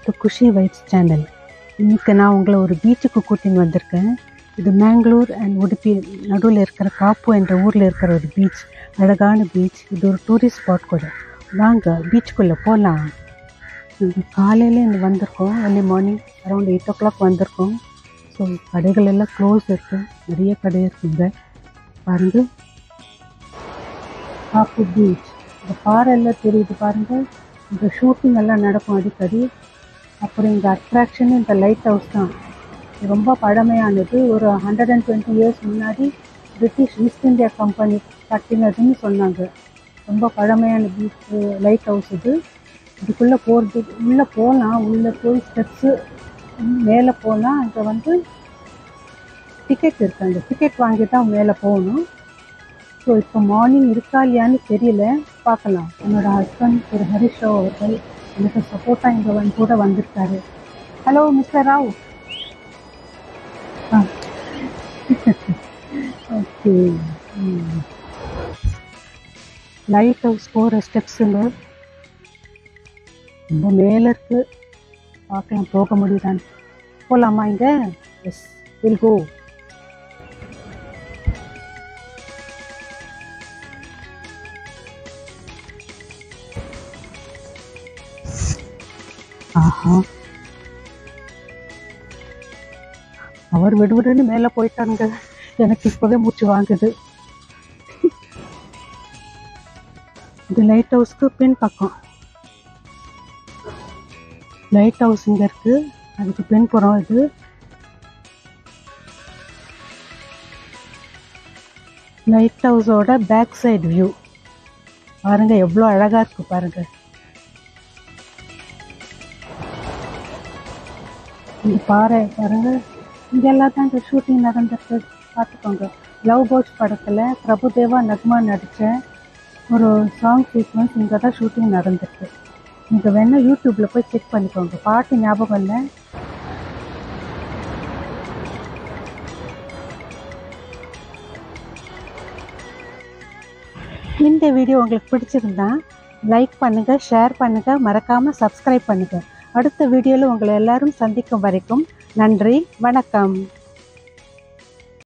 to Kushi vibes channel இன்னைக்கு நான் உங்களை ஒரு பீச்சுக்கு கூட்டின்னு வந்திருக்கேன் இது மேங்களூர் அண்ட் உடுப்பி நடுவில் இருக்கிற காப்பு என்ற ஊரில் இருக்கிற ஒரு பீச் அழகான பீச் இது ஒரு டூரிஸ்ட் ஸ்பாட் கூட வாங்க பீச்சுக்குள்ளே போகலாம் நாங்கள் காலையில் இங்கே வந்திருக்கோம் early morning around eight o'clock வந்திருக்கோம் ஸோ கடைகள் எல்லாம் க்ளோஸ் இருக்குது நிறைய கடை இருக்குங்க பாருங்கள் காப்பு பீச் இந்த பாறை எல்லாம் தெரியுது பாருங்கள் இந்த ஷூட்டிங் எல்லாம் நடக்கும் அடிக்கடி அப்புறம் இந்த அட்ராக்ஷன் இந்த லைட் ஹவுஸ் தான் இது ரொம்ப பழமையானது ஒரு ஹண்ட்ரட் அண்ட் டுவெண்ட்டி இயர்ஸ் முன்னாடி பிரிட்டிஷ் ஈஸ்ட் இந்தியா கம்பெனி கட்டினதுன்னு சொன்னாங்க ரொம்ப பழமையான பீச் லைட் ஹவுஸ் இது இதுக்குள்ளே போகிறது உள்ளே போகலாம் உள்ளே போய் ஸ்டெப்ஸு மேலே போகலாம் அங்கே வந்து டிக்கெட் இருக்கு அந்த டிக்கெட் வாங்கி தான் மேலே போகணும் ஸோ இப்போ மார்னிங் இருக்கா இல்லையான்னு தெரியல பார்க்கலாம் என்னோட ஹஸ்பண்ட் திரு ஹரிஷ் ராவ் அவர்கள் எனக்கு சப்போர்ட்டாக இங்கே வந்து கூட வந்திருக்காரு ஹலோ மிஸ்டர் ராவ் ஆ ஓகே லைட் ஹவுஸ் போகிற ஸ்டெப்ஸுங்க ரொம்ப மேலே இருக்கு பார்க்கலாம் போக முடியுதான்னு போகலாமா இங்கே எஸ் வில் கோ ஆஹா அவர் விடுவிடுன்னு மேலே போயிட்டாங்க எனக்கு இப்போவே மூச்சு வாங்குது இது லைட் ஹவுஸ்க்கு பின் பக்கம் லைட் ஹவுஸ் இங்கே இருக்கு அதுக்கு பின்புறம் இது லைட் ஹவுஸோட பேக் சைடு வியூ பாருங்க எவ்வளோ அழகா இருக்கு பாருங்க இந்த பாறை பாருங்க இங்கெல்லாம் தான் இந்த ஷூட்டிங் நடந்திருக்கு பார்த்துக்கோங்க லவ் பேர்ட்ஸ் படத்தில் பிரபுதேவா நக்மா நடித்த ஒரு சாங் சீக்வன்ஸ் இங்கே தான் ஷூட்டிங் நடந்திருக்கு நீங்கள் வேணால் யூடியூப்பில் போய் செக் பண்ணிக்கோங்க பாட்டு ஞாபகம் இல்லை இந்த வீடியோ உங்களுக்கு பிடிச்சிருந்தா லைக் பண்ணுங்கள் ஷேர் பண்ணுங்கள் மறக்காமல் சப்ஸ்கிரைப் பண்ணுங்கள் அடுத்த வீடியோவில் உங்களை எல்லாரும் சந்திக்கும் வரைக்கும் நன்றி வணக்கம்